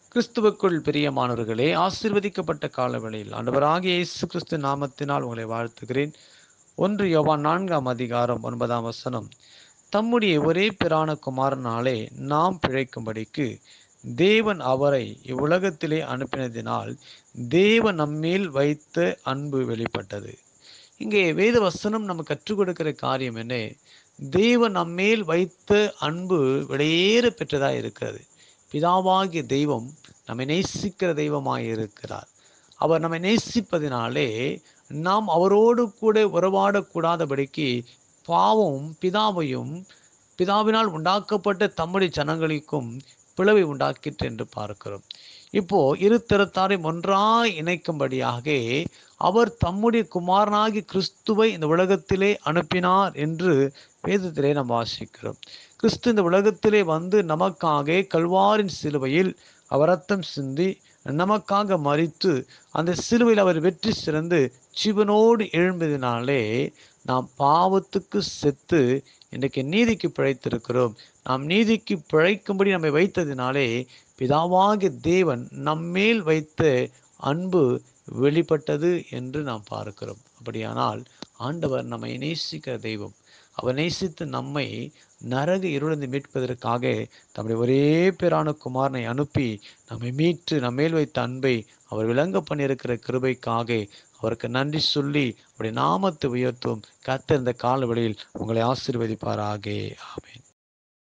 கிறிஸ்துவுக்குள் பிரியமானவர்களே ஆசீர்வதிக்கப்பட்ட காலவெளியில் ஆண்டவராகிய இயேசு கிறிஸ்து நாமத்தினால் உங்களை வாழ்த்துகிறேன் ஒன்று யோவான் நான்காம் அதிகாரம் ஒன்பதாம் வசனம் தம்முடைய ஒரே பிரான குமாரனாலே நாம் பிழைக்கும்படிக்கு தேவன் அவரை இவ்வுலகத்திலே அனுப்பினதினால் தேவன் நம்மேல் வைத்த அன்பு வெளிப்பட்டது இங்கே வேத வசனம் நம்ம கற்றுக் கொடுக்கிற காரியம் என்ன தேவன் நம்மேல் வைத்த அன்பு விடையேற பெற்றதாக இருக்கிறது பிதாவாகிய தெய்வம் நம்மை நேசிக்கிற தெய்வமாய் இருக்கிறார் அவர் நம்மை நேசிப்பதினாலே நாம் அவரோடு கூட உறவாடக்கூடாதபடிக்கு பாவம் பிதாவையும் பிதாவினால் உண்டாக்கப்பட்ட தம்முடைய ஜனங்களுக்கும் பிளவை உண்டாக்கிற்று என்று பார்க்கிறோம் இப்போ இரு திறத்தாரையும் ஒன்றாய் இணைக்கும்படியாக அவர் தம்முடைய குமாரனாகி கிறிஸ்துவை இந்த உலகத்திலே அனுப்பினார் என்று வேதத்திலே நாம் வாசிக்கிறோம் கிறிஸ்து இந்த உலகத்திலே வந்து நமக்காக கல்வாரின் சிலுவையில் அவர் ரத்தம் சிந்தி நமக்காக மறித்து அந்த சிலுவையில் அவர் வெற்றி சிறந்து ஜீவனோடு எழும்பதினாலே நாம் பாவத்துக்கு செத்து இன்றைக்கு நீதிக்கு பிழைத்திருக்கிறோம் நாம் நீதிக்கு பிழைக்கும்படி நம்மை வைத்ததினாலே பிதாவாகிய தேவன் நம்மேல் வைத்த அன்பு வெளிப்பட்டது என்று நாம் பார்க்கிறோம் அப்படியானால் ஆண்டவர் நம்மை நேசிக்கிற தெய்வம் அவர் நேசித்து நம்மை நரக இருளந்து மீட்பதற்காக தம்முடைய ஒரே பேரான குமாரனை அனுப்பி நம்மை மீட்டு நம்மேல் வைத்த அன்பை அவர் விளங்க பண்ணியிருக்கிற கிருபைக்காக அவருக்கு நன்றி சொல்லி அவருடைய நாமத்தை உயர்த்தும் கத்த இந்த காலவெளியில் உங்களை ஆசீர்வதிப்பாராக ஆமேன்